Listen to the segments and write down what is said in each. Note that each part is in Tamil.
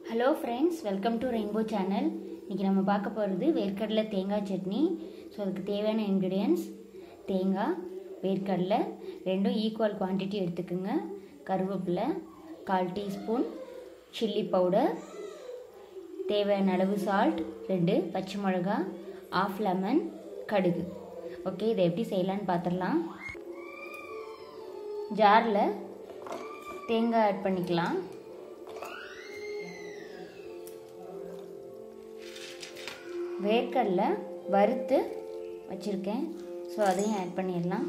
hello friends welcome to rainbow channel இன்றைக்கி நம்ம பார்க்க போகிறது வேர்க்கடலை தேங்காய் சட்னி ஸோ அதுக்கு தேவையான இன்க்ரீடியன்ஸ் தேங்காய் வேர்க்கடலை ரெண்டும் ஈக்குவல் குவான்டிட்டி எடுத்துக்கோங்க கருவேப்பிலை கால் டீஸ்பூன் சில்லி பவுடர் தேவையான அளவு சால்ட் ரெண்டு பச்சை மிளகா ஆஃப் லெமன் கடுகு ஓகே இதை எப்படி செய்யலான்னு பார்த்துடலாம் ஜாரில் தேங்காய் ஆட் பண்ணிக்கலாம் வேர்க்கடலை வறுத்து வச்சுருக்கேன் ஸோ அதையும் ஆட் பண்ணிடலாம்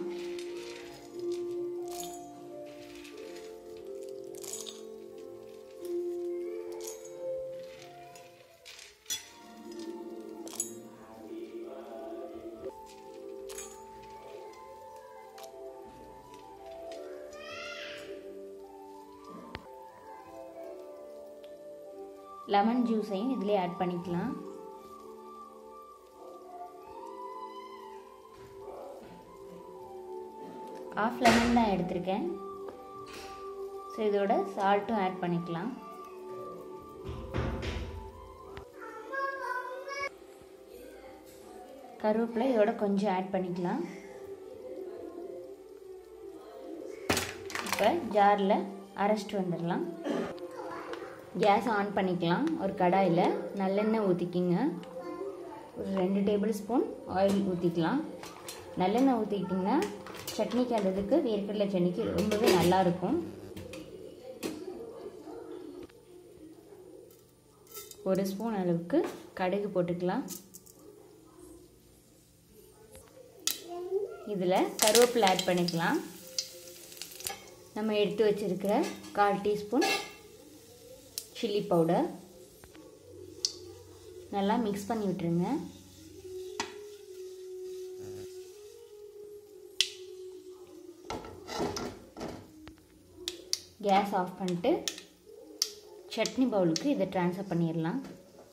லெமன் ஜூஸையும் இதிலே ஆட் பண்ணிக்கலாம் ஆஃப் லெமன் தான் எடுத்திருக்கேன் ஸோ இதோட சால்ட்டும் ஆட் பண்ணிக்கலாம் கருவேப்பிலை இதோட கொஞ்சம் ஆட் பண்ணிக்கலாம் இப்போ ஜாரில் அரைச்சிட்டு வந்துடலாம் கேஸ் ஆன் பண்ணிக்கலாம் ஒரு கடாயில் நல்லெண்ணெய் ஊற்றிக்கிங்க ஒரு ரெண்டு டேபிள் ஸ்பூன் ஆயில் ஊற்றிக்கலாம் நல்லெண்ணெய் ஊற்றிக்கிட்டிங்கன்னா சட்னிக்கு அந்ததுக்கு வேர்க்கடலை சட்னிக்கு ரொம்பவே நல்லாயிருக்கும் ஒரு ஸ்பூன் அளவுக்கு கடுகு போட்டுக்கலாம் இதில் கருவேப்பிலை ஆட் பண்ணிக்கலாம் நம்ம எடுத்து வச்சுருக்கிற கால் டீஸ்பூன் சில்லி பவுடர் நல்லா மிக்ஸ் பண்ணி விட்டுருங்க கேஸ் ஆஃப் பண்ணிட்டு சட்னி பவுலுக்கு இதை ட்ரான்ஸ்ஃபர் பண்ணிடலாம்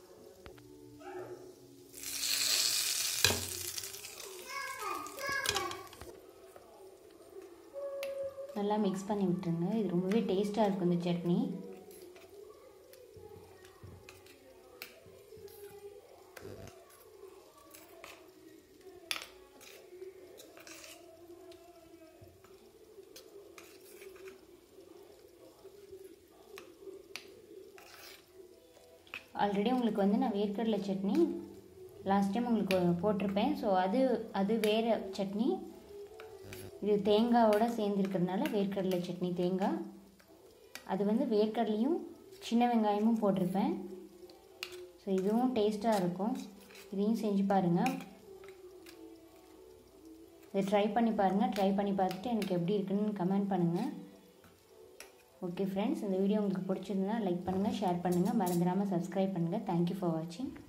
நல்லா மிக்ஸ் பண்ணி விட்டுருங்க இது ரொம்பவே டேஸ்ட்டாக இருக்கும் இந்த சட்னி ஆல்ரெடி உங்களுக்கு வந்து நான் வேர்க்கடலை சட்னி லாஸ்ட் டைம் உங்களுக்கு போட்டிருப்பேன் ஸோ அது அது வேறு சட்னி இது தேங்காவோட சேர்ந்துருக்கிறதுனால வேர்க்கடலை சட்னி தேங்காய் அது வந்து வேர்க்கடலையும் சின்ன வெங்காயமும் போட்டிருப்பேன் ஸோ இதுவும் டேஸ்ட்டாக இருக்கும் இதையும் செஞ்சு பாருங்கள் இதை ட்ரை பண்ணி பாருங்கள் ட்ரை பண்ணி பார்த்துட்டு எனக்கு எப்படி இருக்குன்னு கமெண்ட் பண்ணுங்கள் ஓகே ஃப்ரெண்ட்ஸ் இந்த வீடியோ உங்களுக்கு பிடிச்சிருந்தா லைக் பண்ணுங்கள் ஷேர் பண்ணுங்கள் மறந்துடாமல் சப்ஸ்கிரைப் பண்ணுங்கள் தேங்க்யூ ஃபார் வாட்சிங்